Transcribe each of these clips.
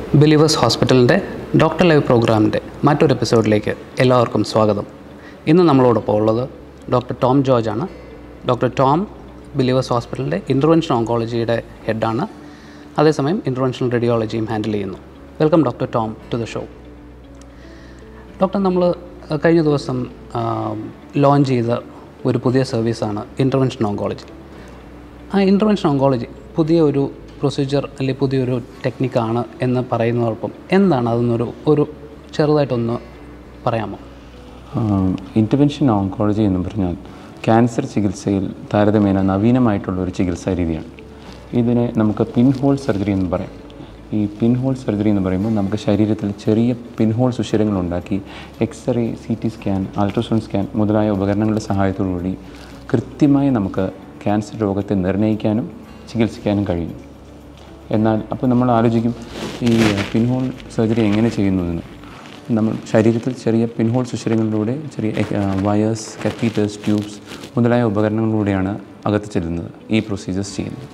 Believers ഹോസ്പിറ്റലിൻ്റെ doctor live പ്രോഗ്രാമിൻ്റെ മറ്റൊരു എപ്പിസോഡിലേക്ക് എല്ലാവർക്കും സ്വാഗതം ഇന്ന് നമ്മളോടൊപ്പം ഉള്ളത് ഡോക്ടർ ടോം ജോർജ് ആണ് ഡോക്ടർ ടോം ബിലീവേഴ്സ് ഹോസ്പിറ്റലിൻ്റെ ഇൻ്റർവെൻഷൻ ഓങ്കോളജിയുടെ ഹെഡാണ് അതേസമയം ഇൻ്റർവെൻഷണൽ റേഡിയോളജിയും ഹാൻഡിൽ ചെയ്യുന്നു welcome doctor Tom to the show doctor നമ്മൾ കഴിഞ്ഞ ദിവസം ലോഞ്ച് ചെയ്ത ഒരു പുതിയ സർവീസാണ് ഇൻ്റർവെൻഷൻ ഓങ്കോളജി ആ ഇൻ്റർവെൻഷൻ ഓങ്കോളജി പുതിയ ഒരു പ്രൊസീജിയർ അല്ലെങ്കിൽ പുതിയൊരു ടെക്നിക്കാണ് എന്ന് പറയുന്നതോടൊപ്പം എന്താണ് അതെന്നൊരു ഒരു ചെറുതായിട്ടൊന്ന് പറയാമോ ഇൻ്റർവെൻഷൻ ഓങ്കോളജി എന്ന് പറഞ്ഞാൽ ക്യാൻസർ ചികിത്സയിൽ താരതമ്യേന നവീനമായിട്ടുള്ള ഒരു ചികിത്സാ രീതിയാണ് ഇതിനെ നമുക്ക് പിൻ ഹോൾ സർജറി എന്ന് പറയാം ഈ പിൻ ഹോൾ സർജറി എന്ന് പറയുമ്പോൾ നമുക്ക് ശരീരത്തിൽ ചെറിയ പിൻ ഹോൾ സുഷിരങ്ങൾ ഉണ്ടാക്കി X-ray C T scan ultrasound scan മുതലായ ഉപകരണങ്ങളുടെ സഹായത്തോടുകൂടി കൃത്യമായി നമുക്ക് ക്യാൻസർ രോഗത്തെ നിർണ്ണയിക്കാനും ചികിത്സിക്കാനും കഴിയും എന്നാൽ അപ്പോൾ നമ്മൾ ആലോചിക്കും ഈ പിൻഹോൾ സർജറി എങ്ങനെ ചെയ്യുന്നു എന്ന് നമ്മൾ ശരീരത്തിൽ ചെറിയ പിൻഹോൾ സുഷിരങ്ങളിലൂടെ ചെറിയ വയേഴ്സ് കത്തീറ്റേഴ്സ് ട്യൂബ്സ് മുതലായ ഉപകരണങ്ങളിലൂടെയാണ് അകത്ത് ചെല്ലുന്നത് ഈ പ്രൊസീജിയേഴ്സ് ചെയ്യുന്നത്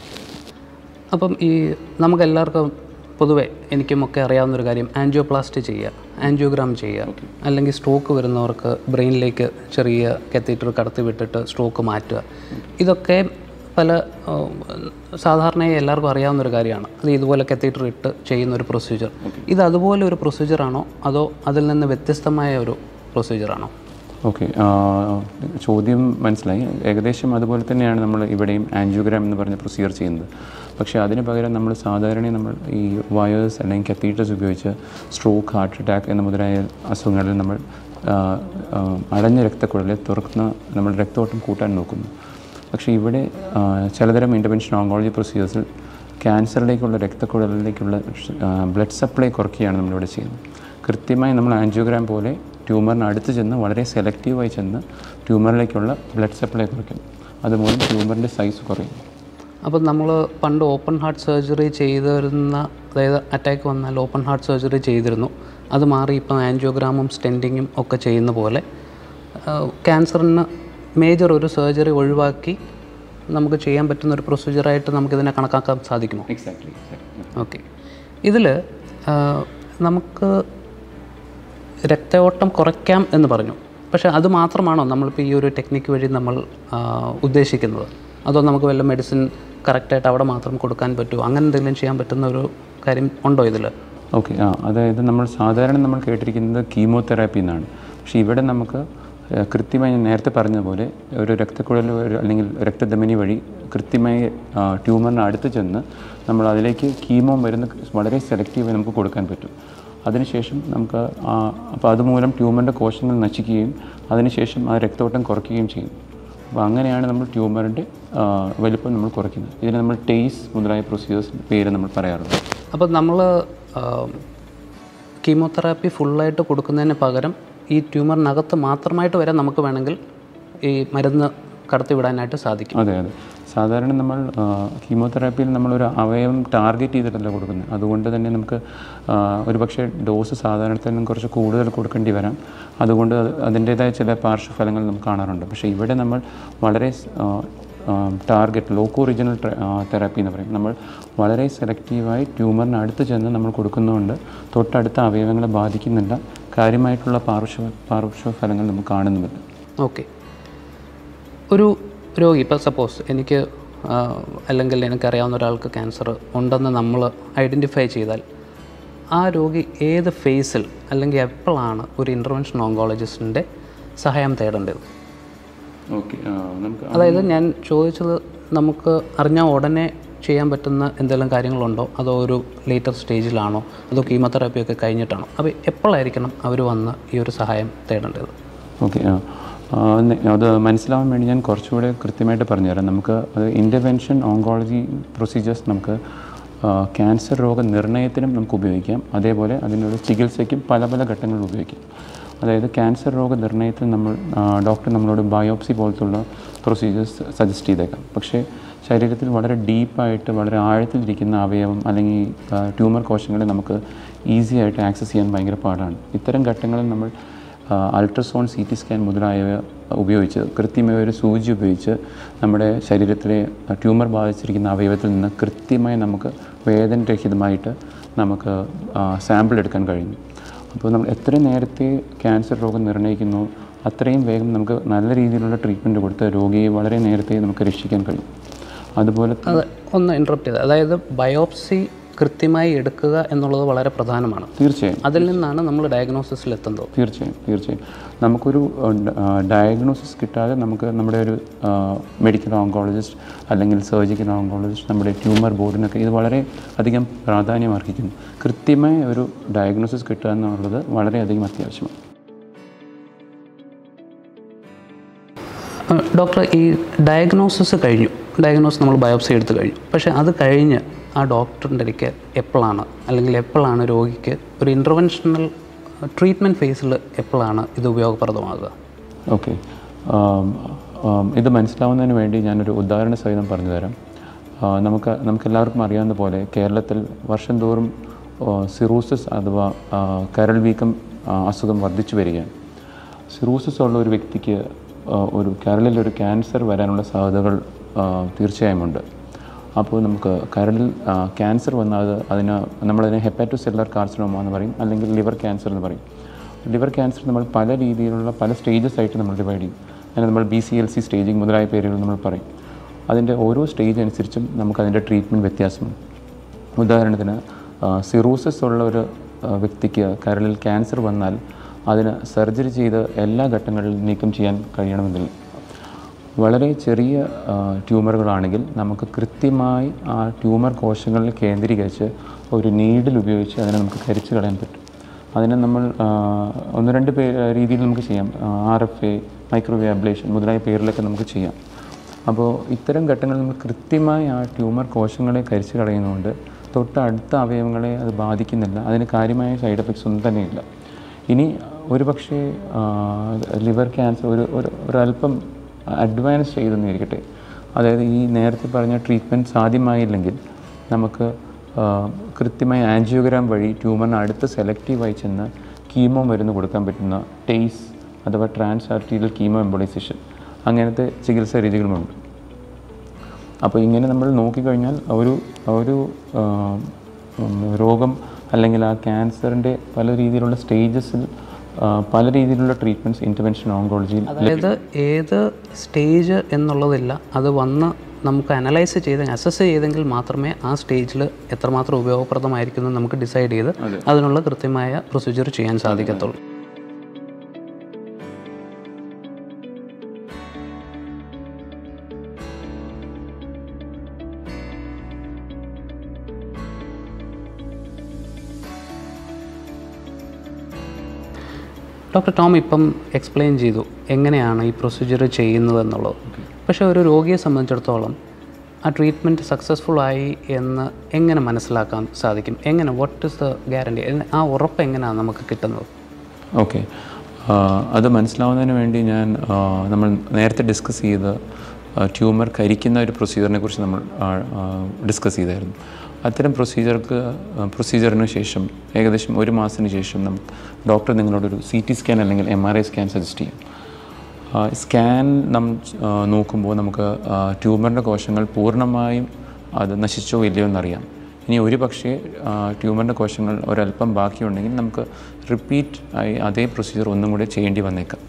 അപ്പം ഈ നമുക്കെല്ലാവർക്കും പൊതുവെ എനിക്കുമൊക്കെ അറിയാവുന്നൊരു കാര്യം ആൻജിയോപ്ലാസ്റ്റി ചെയ്യുക ആൻജിയോഗ്രാം ചെയ്യുക അല്ലെങ്കിൽ സ്ട്രോക്ക് വരുന്നവർക്ക് ബ്രെയിനിലേക്ക് ചെറിയ കത്തീറ്റർ കടത്തി വിട്ടിട്ട് സ്ട്രോക്ക് മാറ്റുക ഇതൊക്കെ പല ആ, സാധാരണയായി എല്ലാവർക്കും അറിയാവുന്നൊരു കാര്യമാണ് അത് ഇതുപോലെ കത്തീറ്റർ ഇട്ട് ചെയ്യുന്ന ഒരു പ്രൊസീജിയർ ഇത് അതുപോലെ ഒരു പ്രൊസീജിയറാണോ അതോ അതിൽ നിന്ന് വ്യത്യസ്തമായ ഒരു പ്രൊസീജിയറാണോ ഓക്കെ ചോദ്യം മനസ്സിലായി ഏകദേശം അതുപോലെ തന്നെയാണ് നമ്മൾ ഇവിടെയും ആൻജിയോഗ്രാം എന്ന് പറഞ്ഞ പ്രൊസീജിയർ ചെയ്യുന്നത് പക്ഷേ അതിന് പകരം നമ്മൾ സാധാരണ നമ്മൾ ഈ വയേഴ്സ് അല്ലെങ്കിൽ കത്തീറ്റേഴ്സ് ഉപയോഗിച്ച് സ്ട്രോക്ക് ഹാർട്ട് അറ്റാക്ക് എന്ന മുതലായ അസുഖങ്ങളിൽ നമ്മൾ ആ, ആ, അടഞ്ഞ രക്തക്കുഴലെ തുറക്കുന്ന നമ്മൾ രക്തോട്ടം കൂട്ടാൻ നോക്കുന്നു പക്ഷേ ഇവിടെ ആ, ചിലതരം ഇൻ്റർവെൻഷൻ ഓങ്കോളജി പ്രൊസീജിയേഴ്സിൽ ക്യാൻസറിലേക്കുള്ള രക്തക്കുഴലിലേക്കുള്ള ബ്ലഡ് സപ്ലൈ കുറയ്ക്കുകയാണ് നമ്മളിവിടെ ചെയ്യുന്നത് കൃത്യമായി നമ്മൾ ആൻജിയോഗ്രാം പോലെ ട്യൂമറിന് അടുത്ത് ചെന്ന് വളരെ സെലക്റ്റീവായി ചെന്ന് ട്യൂമറിലേക്കുള്ള ബ്ലഡ് സപ്ലൈ കുറയ്ക്കും അതുമൂലം ട്യൂമറിൻ്റെ സൈസ് കുറയും അപ്പം നമ്മൾ പണ്ട് ഓപ്പൺ ഹാർട്ട് സർജറി ചെയ്തിരുന്ന അതായത് അറ്റാക്ക് വന്നാൽ ഓപ്പൺ ഹാർട്ട് സർജറി ചെയ്തിരുന്നു അത് മാറി ഇപ്പം ആൻജിയോഗ്രാമും സ്റ്റെൻറ്റിങ്ങും ഒക്കെ ചെയ്യുന്ന പോലെ ക്യാൻസറിന് മേജർ ഒരു സർജറി ഒഴിവാക്കി നമുക്ക് ചെയ്യാൻ പറ്റുന്ന ഒരു പ്രൊസീജിയറായിട്ട് നമുക്കിതിനെ കണക്കാക്കാൻ സാധിക്കുമോ എക്സാക്ട്ലി ഓക്കെ ഇതിൽ നമുക്ക് രക്തയോട്ടം കുറയ്ക്കാം എന്ന് പറഞ്ഞു പക്ഷേ അത് മാത്രമാണോ നമ്മളിപ്പോൾ ഈ ഒരു ടെക്നിക്ക് വഴി നമ്മൾ ആ, ഉദ്ദേശിക്കുന്നത് അതോ നമുക്ക് വല്ല മെഡിസിൻ കറക്റ്റായിട്ട് അവിടെ മാത്രം കൊടുക്കാൻ പറ്റുമോ അങ്ങനെ എന്തെങ്കിലും ചെയ്യാൻ പറ്റുന്ന ഒരു കാര്യം ഉണ്ടോ ഇതിൽ ഓക്കെ ആ അതായത് നമ്മൾ സാധാരണ നമ്മൾ കേട്ടിരിക്കുന്നത് കീമോതെറാപ്പി എന്നാണ് പക്ഷേ ഇവിടെ നമുക്ക് ഏഹ്, കൃത്യമായി ഞാൻ നേരത്തെ പറഞ്ഞതുപോലെ ഒരു രക്തക്കുഴൽ ഒരു അല്ലെങ്കിൽ രക്തധമനി വഴി കൃത്യമായി ആ, ട്യൂമറിന് അടുത്ത് ചെന്ന് നമ്മൾ അതിലേക്ക് കീമോ മരുന്ന് വളരെ സെലക്റ്റീവായി നമുക്ക് കൊടുക്കാൻ പറ്റും അതിനുശേഷം നമുക്ക് ആ, അപ്പോൾ അതുമൂലം ട്യൂമറിൻ്റെ കോശങ്ങൾ നശിക്കുകയും അതിനുശേഷം ആ രക്തോട്ടം കുറയ്ക്കുകയും ചെയ്യും അപ്പോൾ അങ്ങനെയാണ് നമ്മൾ ട്യൂമറിൻ്റെ ആ, വലിപ്പം നമ്മൾ കുറയ്ക്കുന്നത് ഇതിന് നമ്മൾ ടേസ് മുതലായ പ്രൊസീജിയേഴ്സ് പേര് നമ്മൾ പറയാറുള്ളത് അപ്പോൾ നമ്മൾ കീമോതെറാപ്പി ഫുള്ളായിട്ട് കൊടുക്കുന്നതിന് പകരം ഈ ട്യൂമറിനകത്ത് മാത്രമായിട്ട് വരെ നമുക്ക് വേണമെങ്കിൽ ഈ മരുന്ന് കടത്തി വിടാനായിട്ട് സാധിക്കും അതെ അതെ സാധാരണ നമ്മൾ ആ, കീമോതെറാപ്പിയിൽ നമ്മളൊരു അവയവം ടാർഗറ്റ് ചെയ്തിട്ടല്ല കൊടുക്കുന്നത് അതുകൊണ്ട് തന്നെ നമുക്ക് ആ, ഒരുപക്ഷെ ഡോസ് സാധാരണത്തിനും കുറച്ച് കൂടുതൽ കൊടുക്കേണ്ടി വരാം അതുകൊണ്ട് അത് അതിൻ്റേതായ ചില പാർശ്വഫലങ്ങൾ നമുക്ക് കാണാറുണ്ട് പക്ഷേ ഇവിടെ നമ്മൾ വളരെ ടാർഗറ്റ് ലോക്കോ റീജിയണൽ തെറാപ്പി എന്ന് പറയും നമ്മൾ വളരെ സെലക്റ്റീവായി ട്യൂമറിന് അടുത്ത് ചെന്ന് നമ്മൾ കൊടുക്കുന്നതുകൊണ്ട് തൊട്ടടുത്ത അവയവങ്ങളെ ബാധിക്കുന്നില്ല കാര്യമായിട്ടുള്ള പാർശ്വ പാർശ്വഫലങ്ങൾ നമുക്ക് കാണുന്നുമില്ല ഓക്കെ ഒരു രോഗി ഇപ്പോൾ സപ്പോസ് എനിക്ക് ആ, അല്ലെങ്കിൽ എനിക്കറിയാവുന്ന ഒരാൾക്ക് ക്യാൻസർ ഉണ്ടെന്ന് നമ്മൾ ഐഡൻറ്റിഫൈ ചെയ്താൽ ആ രോഗി ഏത് ഫേസിൽ അല്ലെങ്കിൽ എപ്പോഴാണ് ഒരു ഇൻ്റർവെൻഷൻ ഓങ്കോളജിസ്റ്റിൻ്റെ സഹായം തേടേണ്ടത് ഓക്കെ നമുക്ക് അതായത് ഞാൻ ചോദിച്ചത് നമുക്ക് അറിഞ്ഞാൽ ഉടനെ ചെയ്യാൻ പറ്റുന്ന എന്തെങ്കിലും കാര്യങ്ങളുണ്ടോ അതോ ഒരു ലേറ്റർ സ്റ്റേജിലാണോ അതോ കീമോതെറാപ്പി ഒക്കെ കഴിഞ്ഞിട്ടാണോ അപ്പോൾ എപ്പോഴായിരിക്കണം അവർ വന്ന് ഈ ഒരു സഹായം തേടേണ്ടത് ഓക്കെ ആ ആ, നെ- അത് മനസ്സിലാവാൻ വേണ്ടി ഞാൻ കുറച്ചുകൂടെ കൃത്യമായിട്ട് പറഞ്ഞുതരാം നമുക്ക് അത് ഇൻ്റർവെൻഷൻ ഓങ്കോളജി പ്രൊസീജിയേഴ്സ് നമുക്ക് ആ, ക്യാൻസർ രോഗ നിർണയത്തിനും നമുക്ക് ഉപയോഗിക്കാം അതേപോലെ അതിനൊരു ചികിത്സയ്ക്കും പല പല ഘട്ടങ്ങളിൽ ഉപയോഗിക്കാം അതായത് ക്യാൻസർ രോഗ നിർണയത്തിൽ നമ്മൾ ആ, ഡോക്ടർ നമ്മളോട് ബയോപ്സി പോലത്തുള്ള പ്രൊസീജിയേഴ്സ് സജസ്റ്റ് ചെയ്തേക്കാം പക്ഷേ ശരീരത്തിൽ വളരെ ഡീപ്പായിട്ട് വളരെ ആഴത്തിലിരിക്കുന്ന അവയവം അല്ലെങ്കിൽ ആ, ട്യൂമർ കോശങ്ങളെ നമുക്ക് ഈസി ആയിട്ട് ആക്സസ് ചെയ്യാൻ ഭയങ്കര പാടാണ് ഇത്തരം ഘട്ടങ്ങളിൽ നമ്മൾ അൾട്രാസൗണ്ട് സി ടി സ്കാൻ മുതലായവ ഉപയോഗിച്ച് കൃത്യമായ ഒരു സൂചി ഉപയോഗിച്ച് നമ്മുടെ ശരീരത്തിലെ ട്യൂമർ ബാധിച്ചിരിക്കുന്ന അവയവത്തിൽ നിന്ന് കൃത്യമായി നമുക്ക് വേദനരഹിതമായിട്ട് നമുക്ക് സാമ്പിൾ എടുക്കാൻ കഴിഞ്ഞു അപ്പോൾ നമ്മൾ എത്ര നേരത്തെ ക്യാൻസർ രോഗം നിർണ്ണയിക്കുന്നു അത്രയും വേഗം നമുക്ക് നല്ല രീതിയിലുള്ള ട്രീറ്റ്മെൻറ്റ് കൊടുത്ത് രോഗിയെ വളരെ നേരത്തെ നമുക്ക് രക്ഷിക്കാൻ കഴിയും അതുപോലെ അത് ഒന്ന് ഇൻട്രപ്റ്റ് ചെയ്ത് അതായത് ബയോപ്സി കൃത്യമായി എടുക്കുക എന്നുള്ളത് വളരെ പ്രധാനമാണ് തീർച്ചയായും അതിൽ നിന്നാണ് നമ്മൾ ഡയഗ്നോസിസിൽ എത്തുന്നത് തീർച്ചയായും തീർച്ചയായും നമുക്കൊരു ഡയഗ്നോസിസ് കിട്ടാതെ നമുക്ക് നമ്മുടെ ഒരു മെഡിക്കൽ ഓങ്കോളജിസ്റ്റ് അല്ലെങ്കിൽ സർജിക്കൽ ഓങ്കോളജിസ്റ്റ് നമ്മുടെ ട്യൂമർ ബോർഡിനൊക്കെ ഇത് വളരെ അധികം പ്രാധാന്യം അർഹിക്കുന്നു കൃത്യമായ ഒരു ഡയഗ്നോസിസ് കിട്ടുക എന്നുള്ളത് വളരെയധികം അത്യാവശ്യമാണ് ആ, ഡോക്ടർ ഈ ഡയഗ്നോസിസ് കഴിഞ്ഞു ഡയഗ്നോസ് നമ്മൾ ബയോപ്സി എടുത്ത് കഴിഞ്ഞു പക്ഷേ അത് കഴിഞ്ഞ് ആ ഡോക്ടറിൻ്റെ അടുക്ക് എപ്പോഴാണ് അല്ലെങ്കിൽ എപ്പോഴാണ് രോഗിക്ക് ഒരു ഇൻ്റർവെൻഷണൽ ട്രീറ്റ്മെൻറ്റ് ഫേസിൽ എപ്പോഴാണ് ഇത് ഉപയോഗപ്രദമാകുക ഓക്കെ ഇത് മനസ്സിലാവുന്നതിന് വേണ്ടി ഞാനൊരു ഉദാഹരണ സഹിതം പറഞ്ഞു തരാം ആ, നമുക്ക് നമുക്കെല്ലാവർക്കും അറിയാവുന്ന പോലെ കേരളത്തിൽ വർഷം തോറും സിറോസിസ് അഥവാ ആ, കരൾ വീക്കം ആ, അസുഖം വർദ്ധിച്ചു വരികയാണ് സിറോസിസ് ഉള്ള ഒരു വ്യക്തിക്ക് ആ, ഒരു കരളിൽ ഒരു ക്യാൻസർ വരാനുള്ള സാധ്യതകൾ ആ, തീർച്ചയായും ഉണ്ട് അപ്പോൾ നമുക്ക് കരളിൽ ആ, ക്യാൻസർ വന്നാൽ അത് അതിന് നമ്മളതിനെ ഹെപ്പാറ്റോസെല്ലുലാർ കാർസിനോമ എന്ന് പറയും അല്ലെങ്കിൽ ലിവർ ക്യാൻസർ എന്ന് പറയും ലിവർ ക്യാൻസർ നമ്മൾ പല രീതിയിലുള്ള പല സ്റ്റേജസ് ആയിട്ട് നമ്മൾ ഡിവൈഡ് ചെയ്യും അതിന് നമ്മൾ B C L C staging മുതലായ പേരുകൾ നമ്മൾ പറയും അതിൻ്റെ ഓരോ സ്റ്റേജ് അനുസരിച്ചും നമുക്കതിൻ്റെ ട്രീറ്റ്മെൻറ്റ് വ്യത്യാസമുണ്ട് ഉദാഹരണത്തിന് സിറോസിസ് ഉള്ള ഒരു ആ, വ്യക്തിക്ക് കരളിൽ ക്യാൻസർ വന്നാൽ അതിന് സർജറി ചെയ്ത് എല്ലാ ഘട്ടങ്ങളിലും നീക്കം ചെയ്യാൻ കഴിയണമെന്നില്ല വളരെ ചെറിയ ആ, ട്യൂമറുകളാണെങ്കിൽ നമുക്ക് കൃത്യമായി ആ ട്യൂമർ കോശങ്ങളിൽ കേന്ദ്രീകരിച്ച് ഒരു നീഡിൽ ഉപയോഗിച്ച് അതിനെ നമുക്ക് കരിച്ചു കളയാൻ പറ്റും അതിനെ നമ്മൾ ആ, ഒന്ന് രണ്ട് പേ രീതിയിൽ നമുക്ക് ചെയ്യാം R F A microwave ablation മുതലായ പേരിലൊക്കെ നമുക്ക് ചെയ്യാം അപ്പോൾ ഇത്തരം ഘട്ടങ്ങളിൽ നമ്മൾ കൃത്യമായി ആ ട്യൂമർ കോശങ്ങളെ കരിച്ചു കളയുന്നതുകൊണ്ട് തൊട്ടടുത്ത അവയവങ്ങളെ അത് ബാധിക്കുന്നില്ല അതിന് കാര്യമായ സൈഡ് എഫക്ട്സ് ഒന്നും തന്നെയില്ല ഇനി ഒരു പക്ഷേ ലിവർ ക്യാൻസർ ഒരു ഒരു ഒരല്പം അഡ്വാൻസ് ചെയ്തെന്നിരിക്കട്ടെ അതായത് ഈ നേരത്തെ പറഞ്ഞ ട്രീറ്റ്മെൻറ്റ് സാധ്യമായില്ലെങ്കിൽ നമുക്ക് ആ, കൃത്യമായ ആൻജിയോഗ്രാം വഴി ട്യൂമറിന് അടുത്ത് സെലക്റ്റീവായി ചെന്ന് കീമോ മരുന്ന് കൊടുക്കാൻ പറ്റുന്ന ടേസ് അഥവാ ട്രാൻസ് ആർട്ടീരിയൽ കീമോ എംബോളൈസേഷൻ അങ്ങനത്തെ ചികിത്സാ രീതികളുമുണ്ട് അപ്പോൾ ഇങ്ങനെ നമ്മൾ നോക്കിക്കഴിഞ്ഞാൽ ഒരു ഒരു ആ, ഉം, രോഗം അല്ലെങ്കിൽ ആ ക്യാൻസറിൻ്റെ പല രീതിയിലുള്ള സ്റ്റേജസിൽ ആ, പല രീതിയിലുള്ള ട്രീറ്റ്മെൻറ്റ്സ് ഇൻ്റർവെൻഷൻ ഓങ്കോളജിയിൽ അതായത് ഏത് സ്റ്റേജ് എന്നുള്ളതില്ല അത് വന്ന് നമുക്ക് അനലൈസ് ചെയ്ത് അസസ് ചെയ്തെങ്കിൽ മാത്രമേ ആ സ്റ്റേജിൽ എത്രമാത്രം ഉപയോഗപ്രദമായിരിക്കും എന്ന് നമുക്ക് ഡിസൈഡ് ചെയ്ത് അതിനുള്ള കൃത്യമായ പ്രൊസീജിയർ ചെയ്യാൻ സാധിക്കത്തുള്ളൂ ഡോക്ടർ ടോം ഇപ്പം എക്സ്പ്ലെയിൻ ചെയ്തു എങ്ങനെയാണ് ഈ പ്രൊസീജിയർ ചെയ്യുന്നത് എന്നുള്ളത് പക്ഷേ ഒരു രോഗിയെ സംബന്ധിച്ചിടത്തോളം ആ ട്രീറ്റ്മെൻറ്റ് സക്സസ്ഫുൾ ആയി എന്ന് എങ്ങനെ മനസ്സിലാക്കാൻ സാധിക്കും എങ്ങനെ വാട്ട് ഇസ് ദ ഗ്യാരണ്ടി ആ ഉറപ്പ് എങ്ങനെയാണ് നമുക്ക് കിട്ടുന്നത് ഓക്കെ അത് മനസ്സിലാവുന്നതിന് വേണ്ടി ഞാൻ ആ, നമ്മൾ നേരത്തെ ഡിസ്കസ് ചെയ്ത ട്യൂമർ കരിക്കുന്ന ഒരു പ്രൊസീജിയറിനെ കുറിച്ച് നമ്മൾ ഡിസ്കസ് ചെയ്തായിരുന്നു അത്തരം പ്രൊസീജിയർക്ക് പ്രൊസീജിയറിന് ശേഷം ഏകദേശം ഒരു മാസത്തിന് ശേഷം നമുക്ക് ഡോക്ടർ നിങ്ങളോടൊരു സി ടി സ്കാൻ അല്ലെങ്കിൽ M R I scan suggest ചെയ്യും സ്കാൻ നം ആ, നോക്കുമ്പോൾ നമുക്ക് ട്യൂമറിൻ്റെ കോശങ്ങൾ പൂർണ്ണമായും അത് നശിച്ചോ ഇല്ലയോ എന്നറിയാം ഇനി ഒരു പക്ഷേ ട്യൂമറിൻ്റെ കോശങ്ങൾ ഒരല്പം ബാക്കിയുണ്ടെങ്കിൽ നമുക്ക് റിപ്പീറ്റ് ആയി അതേ പ്രൊസീജിയർ ഒന്നും കൂടെ ചെയ്യേണ്ടി വന്നേക്കാം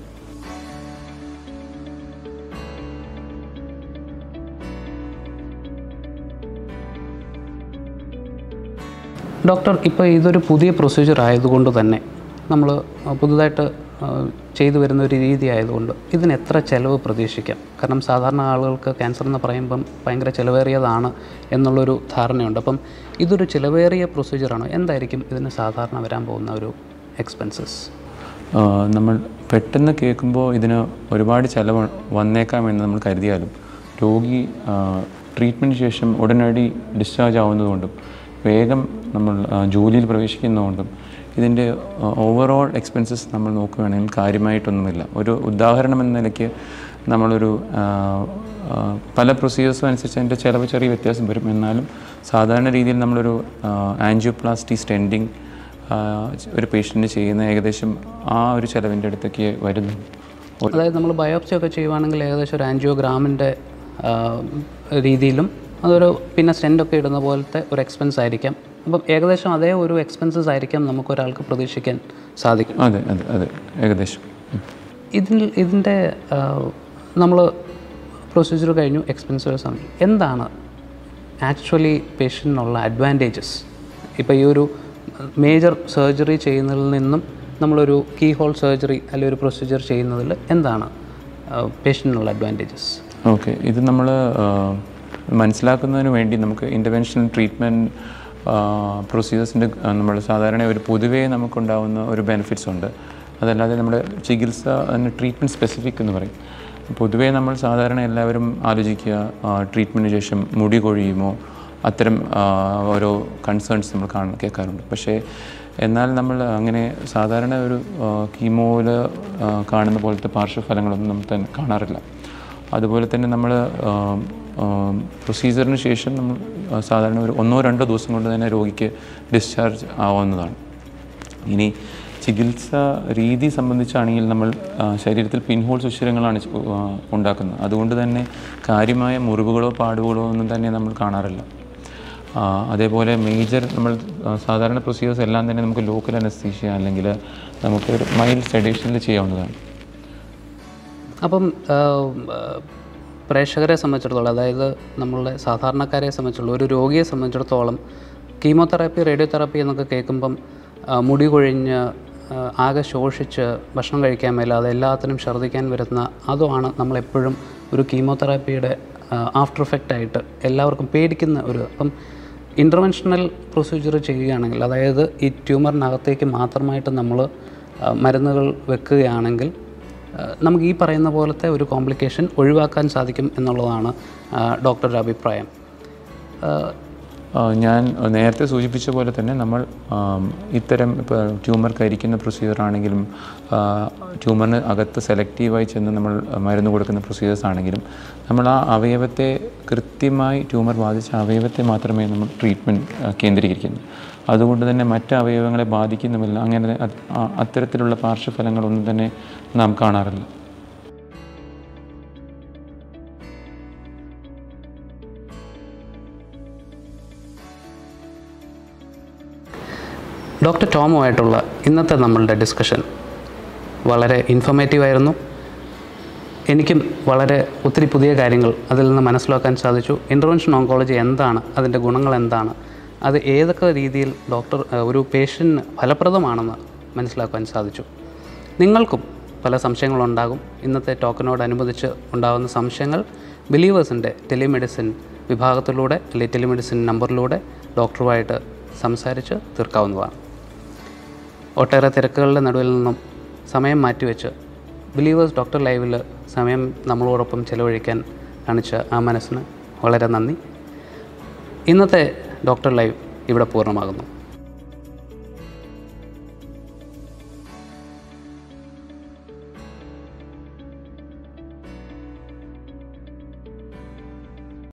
ഡോക്ടർ ഇപ്പോൾ ഇതൊരു പുതിയ പ്രൊസീജിയർ ആയതുകൊണ്ട് തന്നെ നമ്മൾ പുതുതായിട്ട് ആ, ചെയ്തു വരുന്ന ഒരു രീതി ആയതുകൊണ്ട് ഇതിന് എത്ര ചിലവ് പ്രതീക്ഷിക്കാം കാരണം സാധാരണ ആളുകൾക്ക് ക്യാൻസർ എന്ന് പറയുമ്പം ഭയങ്കര ചിലവേറിയതാണ് എന്നുള്ളൊരു ധാരണയുണ്ട് അപ്പം ഇതൊരു ചിലവേറിയ പ്രൊസീജിയറാണോ എന്തായിരിക്കും ഇതിന് സാധാരണ വരാൻ പോകുന്ന ഒരു എക്സ്പെൻസസ് ആ, നമ്മൾ പെട്ടെന്ന് കേൾക്കുമ്പോൾ ഇതിന് ഒരുപാട് ചിലവ് വന്നേക്കാമെന്ന് നമ്മൾ കരുതിയാലും രോഗി ട്രീറ്റ്മെൻറ്റ് ശേഷം ഉടനടി ഡിസ്ചാർജ് ആവുന്നതുകൊണ്ടും വേഗം നമ്മൾ ആ, ജോലിയിൽ പ്രവേശിക്കുന്നതുകൊണ്ടും ഇതിൻ്റെ ഓവറോൾ എക്സ്പെൻസസ് നമ്മൾ നോക്കുകയാണെങ്കിൽ കാര്യമായിട്ടൊന്നുമില്ല ഒരു ഉദാഹരണം എന്ന നിലയ്ക്ക് നമ്മളൊരു ആ, ആ, പല പ്രൊസീജിയേഴ്സും അനുസരിച്ച് അതിൻ്റെ ചിലവ് ചെറിയ വ്യത്യാസം വരും എന്നാലും സാധാരണ രീതിയിൽ നമ്മളൊരു ആൻജിയോപ്ലാസ്റ്റി സ്റ്റെൻഡിങ് ഒരു പേഷ്യൻറ്റിന് ചെയ്യുന്ന ഏകദേശം ആ ഒരു ചിലവിൻ്റെ അടുത്തേക്ക് വരുന്നു അതായത് നമ്മൾ ബയോപ്സി ഒക്കെ ചെയ്യുവാണെങ്കിൽ ഏകദേശം ഒരു ആൻജിയോഗ്രാമിൻ്റെ രീതിയിലും അതൊരു പിന്നെ സ്റ്റെൻ്റൊക്കെ ഇടുന്ന പോലത്തെ ഒരു എക്സ്പെൻസ് ആയിരിക്കാം അപ്പം ഏകദേശം അതേ ഒരു എക്സ്പെൻസസ് ആയിരിക്കാം നമുക്കൊരാൾക്ക് പ്രതീക്ഷിക്കാൻ സാധിക്കും അതെ അതെ അതെ ഏകദേശം ഉം. ഇതിൽ ഇതിൻ്റെ നമ്മൾ പ്രൊസീജിയർ കഴിഞ്ഞു എക്സ്പെൻസീവ് സമയം എന്താണ് ആക്ച്വലി പേഷ്യൻറ്റിനുള്ള അഡ്വാൻറ്റേജസ് ഇപ്പോൾ ഈ ഒരു മേജർ സർജറി ചെയ്യുന്നതിൽ നിന്നും നമ്മളൊരു കീ ഹോൾ സർജറി അല്ലെങ്കിൽ ഒരു പ്രൊസീജിയർ ചെയ്യുന്നതിൽ എന്താണ് പേഷ്യൻറ്റിനുള്ള അഡ്വാൻറ്റേജസ് ഓക്കെ ഇത് നമ്മൾ മനസ്സിലാക്കുന്നതിന് വേണ്ടി നമുക്ക് ഇൻ്റർവെൻഷണൽ ട്രീറ്റ്മെൻറ്റ് പ്രൊസീജിയേഴ്സിൻ്റെ നമ്മൾ സാധാരണ ഒരു പൊതുവേ നമുക്കുണ്ടാവുന്ന ഒരു ബെനിഫിറ്റ്സ് ഉണ്ട് അതല്ലാതെ നമ്മുടെ ചികിത്സ അതിന് ട്രീറ്റ്മെൻറ്റ് സ്പെസിഫിക് എന്ന് പറയും പൊതുവേ നമ്മൾ സാധാരണ എല്ലാവരും ആലോചിക്കുക ട്രീറ്റ്മെൻറ്റിന് ശേഷം മുടി കൊഴിയുമോ അത്തരം ആ, ഓരോ കൺസേൺസ് നമ്മൾ കാണ കേൾക്കാറുണ്ട് പക്ഷേ എന്നാൽ നമ്മൾ അങ്ങനെ സാധാരണ ഒരു കീമോയിൽ കാണുന്ന പോലത്തെ പാർശ്വഫലങ്ങളൊന്നും നമ്മൾ തന്നെ കാണാറില്ല അതുപോലെ തന്നെ നമ്മൾ പ്രൊസീജിയറിന് ശേഷം നമ്മൾ ആ, സാധാരണ ഒരു ഒന്നോ രണ്ടോ ദിവസം കൊണ്ട് തന്നെ രോഗിക്ക് ഡിസ്ചാർജ് ആവുന്നതാണ് ഇനി ചികിത്സ രീതി സംബന്ധിച്ചാണെങ്കിൽ നമ്മൾ ആ, ശരീരത്തിൽ പിൻഹോൾ സുഷിരങ്ങളാണ് ചു- ആ, ഉണ്ടാക്കുന്നത് അതുകൊണ്ട് തന്നെ കാര്യമായ മുറിവുകളോ പാടുകളോ ഒന്നും തന്നെ നമ്മൾ കാണാറില്ല ആ, അതേപോലെ മേജർ നമ്മൾ ആ, സാധാരണ പ്രൊസീജിയേഴ്സ് എല്ലാം തന്നെ നമുക്ക് ലോക്കൽ അനസ്തീഷ്യ അല്ലെങ്കിൽ നമുക്ക് ഒരു മൈൽഡ് സെഡേഷനിൽ ചെയ്യാവുന്നതാണ് അപ്പം ആ, ആ, പ്രേക്ഷകരെ സംബന്ധിച്ചിടത്തോളം അതായത് നമ്മളുടെ സാധാരണക്കാരെ സംബന്ധിച്ചുള്ള ഒരു രോഗിയെ സംബന്ധിച്ചിടത്തോളം കീമോതെറാപ്പി റേഡിയോതെറാപ്പി എന്നൊക്കെ കേൾക്കുമ്പം ആ, മുടി കൊഴിഞ്ഞ് ആ, ആകെ ശോഷിച്ച് ഭക്ഷണം കഴിക്കാൻ മേലാതെ എല്ലാത്തിനും ഛർദ്ദിക്കാൻ വരുന്ന അതുമാണ് നമ്മളെപ്പോഴും ഒരു കീമോതെറാപ്പിയുടെ ആഫ്റ്റർ എഫക്റ്റ് ആയിട്ട് എല്ലാവർക്കും പേടിക്കുന്ന ഒരു അപ്പം ഇൻ്റർവെൻഷണൽ പ്രൊസീജിയർ ചെയ്യുകയാണെങ്കിൽ അതായത് ഈ ട്യൂമറിനകത്തേക്ക് മാത്രമായിട്ട് നമ്മൾ മരുന്നുകൾ വെക്കുകയാണെങ്കിൽ ആ, നമുക്ക് ഈ പറയുന്ന പോലത്തെ ഒരു കോംപ്ലിക്കേഷൻ ഒഴിവാക്കാൻ സാധിക്കും എന്നുള്ളതാണ് ആ, ഡോക്ടറുടെ അഭിപ്രായം ആ, ആ, ഞാൻ നേരത്തെ സൂചിപ്പിച്ച പോലെ തന്നെ നമ്മൾ ആം, ഇത്തരം ഇപ്പോൾ ട്യൂമർ കരിക്കുന്ന പ്രൊസീജിയർ ആണെങ്കിലും ആ, ട്യൂമറിന് അകത്ത് സെലക്റ്റീവായി ചെന്ന് നമ്മൾ മരുന്ന് കൊടുക്കുന്ന പ്രൊസീജിയേഴ്സ് ആണെങ്കിലും നമ്മൾ ആ അവയവത്തെ കൃത്യമായി ട്യൂമർ ബാധിച്ച അവയവത്തെ മാത്രമേ നമ്മൾ ട്രീറ്റ്മെൻറ്റ് കേന്ദ്രീകരിക്കുന്നു അതുകൊണ്ട് തന്നെ മറ്റ് അവയവങ്ങളെ ബാധിക്കുന്നുമില്ല അങ്ങനെ അത് ആ- അത്തരത്തിലുള്ള പാർശ്വഫലങ്ങളൊന്നും തന്നെ നാം കാണാറില്ല ഡോക്ടർ ടോമുമായിട്ടുള്ള ഇന്നത്തെ നമ്മളുടെ ഡിസ്കഷൻ വളരെ ഇൻഫോർമേറ്റീവ് ആയിരുന്നു എനിക്കും വളരെ ഒത്തിരി പുതിയ കാര്യങ്ങൾ അതിൽ നിന്ന് മനസ്സിലാക്കാൻ സാധിച്ചു ഇൻ്റർവെൻഷൻ ഓങ്കോളജി എന്താണ് അതിൻ്റെ ഗുണങ്ങൾ എന്താണ് അത് ഏതൊക്കെ രീതിയിൽ ഡോക്ടർ ഏഹ്, ഒരു പേഷ്യൻറ്റിന് ഫലപ്രദമാണെന്ന് മനസ്സിലാക്കാൻ സാധിച്ചു നിങ്ങൾക്കും പല സംശയങ്ങളുണ്ടാകും ഇന്നത്തെ ടോക്കനോടനുബന്ധിച്ച് ഉണ്ടാകുന്ന സംശയങ്ങൾ ബിലീവേഴ്സിൻ്റെ ടെലിമെഡിസിൻ വിഭാഗത്തിലൂടെ അല്ലെങ്കിൽ ടെലിമെഡിസിൻ നമ്പറിലൂടെ ഡോക്ടറുമായിട്ട് സംസാരിച്ച് തീർക്കാവുന്നതാണ് ഒട്ടേറെ തിരക്കുകളുടെ നടുവിൽ നിന്നും സമയം മാറ്റിവെച്ച് ബിലീവേഴ്സ് ഡോക്ടർ ലൈവിൽ സമയം നമ്മളോടൊപ്പം ചിലവഴിക്കാൻ കാണിച്ച ആ മനസ്സിന് വളരെ നന്ദി ഇന്നത്തെ ഡോക്ടർ ലൈവ് ഇവിടെ പൂർണ്ണമാകുന്നു